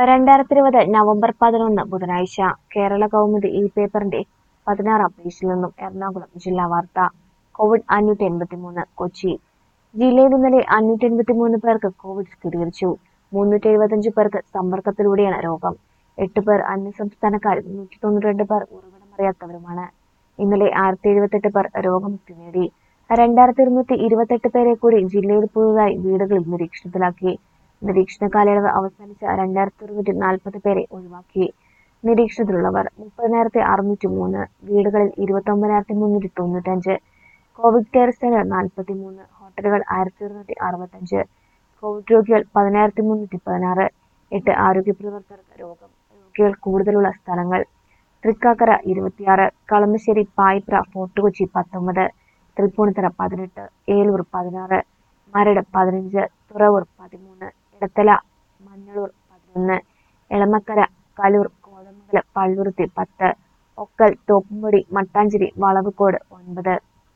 രണ്ടായിരത്തി ഇരുപത് നവംബർ പതിനൊന്ന് ബുധനാഴ്ച കേരള കൗമുദി ഈ പേപ്പറിന്റെ പതിനാറാം പേജിൽ നിന്നും എറണാകുളം ജില്ലാ വാർത്ത കോവിഡ് അഞ്ഞൂറ്റി എൺപത്തിമൂന്ന് കൊച്ചി ജില്ലയിൽ ഇന്നലെ അഞ്ഞൂറ്റി എൺപത്തിമൂന്ന് പേർക്ക് കോവിഡ് സ്ഥിരീകരിച്ചു മുന്നൂറ്റി എഴുപത്തഞ്ച് പേർക്ക് സമ്പർക്കത്തിലൂടെയാണ് രോഗം എട്ട് പേർ അന്യസംസ്ഥാനക്കാരും നൂറ്റി തൊണ്ണൂറ്റി പേർ ഉറവിടമറിയാത്തവരുമാണ് ഇന്നലെ ആയിരത്തി എഴുപത്തെട്ട് പേർ രോഗമുക്തി നേടി രണ്ടായിരത്തി ഇരുന്നൂറ്റി ഇരുപത്തെട്ട് പേരെ കൂടി ജില്ലയിൽ പുതുതായി വീടുകളിൽ നിരീക്ഷണത്തിലാക്കി നിരീക്ഷണ കാലയളവ് അവസാനിച്ച രണ്ടായിരത്തി ഒരുന്നൂറ്റി നാൽപ്പത് പേരെ ഒഴിവാക്കി നിരീക്ഷണത്തിലുള്ളവർ മുപ്പതിനായിരത്തി അറുന്നൂറ്റി മൂന്ന് വീടുകളിൽ ഇരുപത്തി ഒമ്പതിനായിരത്തി മുന്നൂറ്റി തൊണ്ണൂറ്റഞ്ച് കോവിഡ് കെയർ സെന്റർ നാൽപ്പത്തി മൂന്ന് ഹോട്ടലുകൾ ആയിരത്തി ഒരുന്നൂറ്റി അറുപത്തഞ്ച് കോവിഡ് രോഗികൾ പതിനായിരത്തി മുന്നൂറ്റി പതിനാറ് എട്ട് ആരോഗ്യ പ്രവർത്തകർക്ക് രോഗം രോഗികൾ കൂടുതലുള്ള സ്ഥലങ്ങൾ തൃക്കാക്കര ഇരുപത്തിയാറ് കളമശ്ശേരി പായിപ്ര ഫോർട്ട് കൊച്ചി പത്തൊമ്പത് തൃപ്പൂണിത്തറ പതിനെട്ട് ഏലൂർ പതിനാറ് മരട് പതിനഞ്ച് തുറവൂർ പതിമൂന്ന് ഇടത്തല മഞ്ഞളൂർ പതിനൊന്ന് എളമക്കര കലൂർ കോതമംഗലം പള്ളുരുത്തി പത്ത് ഒക്കൽ തോപ്പുംപടി മട്ടാഞ്ചേരി വളവുകോട് ഒൻപത്